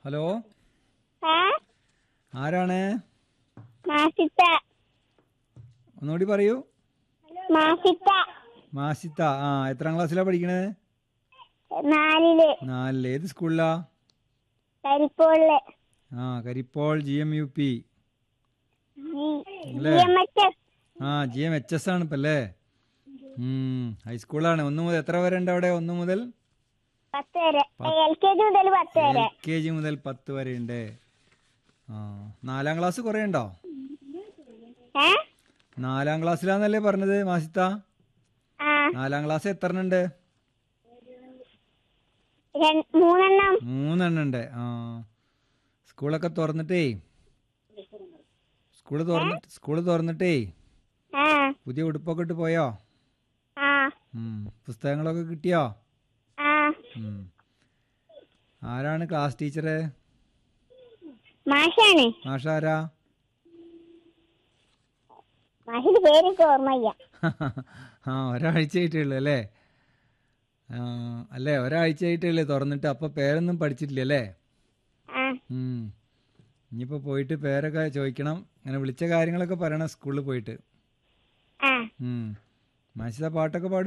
Hello ആ ആരാണ് മാസിത്ത ഒന്നുകൂടി പറയൂ മാസിത്ത മാസിത്ത ആ എത്രാം ക്ലാസ്സിലാണ് പഠിക്കണത് നാലില് നാലില് ഏത് സ്കൂളിലാ കരിപ്പോളില് ആ Karippol G M U P G M H S ആ ജി എം എച്ച് എസ് ആണ് ഇപ്പം അല്ലേ ഉം, ഹൈസ്കൂളാണ് ഒന്ന് മുതൽ എത്ര വരെ ഉണ്ട് അവിടെ ഒന്ന് മുതൽ പത്ത് വരെ എൽ കെ ജി മുതൽ പത്ത് എൽ വരെ കെ ജി മുതൽ പത്ത് വരെ ഉണ്ട് ആ നാലാം ക്ലാസ് കുറേ ഉണ്ടോ ഏ നാലാം ക്ലാസ്സിലാന്നല്ലേ പറഞ്ഞത് മാസിത്ത ആ നാലാം ക്ലാസ് എത്ര ഉണ്ട് രണ്ട്- മൂന്നെണ്ണം മൂന്നെണ്ണം ഉണ്ട് ആ സ്കൂളൊക്കെ തുറന്നിട്ടേ സ്കൂള് തുറന്നിട്ട് സ്കൂള് തുറന്നിട്ടേ ആ പുതിയ ഉടുപ്പൊക്കെ ഇട്ട് പോയോ ആ ഉം. പുസ്തകങ്ങളൊക്കെ കിട്ടിയോ ആ ഉം. ആരാണ് ക്ലാസ് ടീച്ചർ മാഷാണ് മാഷ ആരാ മാഷിന്റെ പേരൊക്കെ ഓർമ്മയ്യ ആ ഒരാഴ്ച ആയിട്ടേ ഉള്ളൂ അല്ലേ ആ, അല്ലേ ഒരാഴ്ച ആയിട്ടേ ഉള്ളൂ തുറന്നിട്ട് അപ്പൊ പേരൊന്നും പഠിച്ചിട്ടില്ല അല്ലേ ആ ഉം. ഇനിയിപ്പോ പോയിട്ട് പേരൊക്കെ ചോദിക്കണം അങ്ങനെ വിളിച്ച കാര്യങ്ങളൊക്കെ പറയണം സ്കൂളിൽ പോയിട്ട് ആ ഉം. മാഷിത പാട്ടൊക്കെ പാടും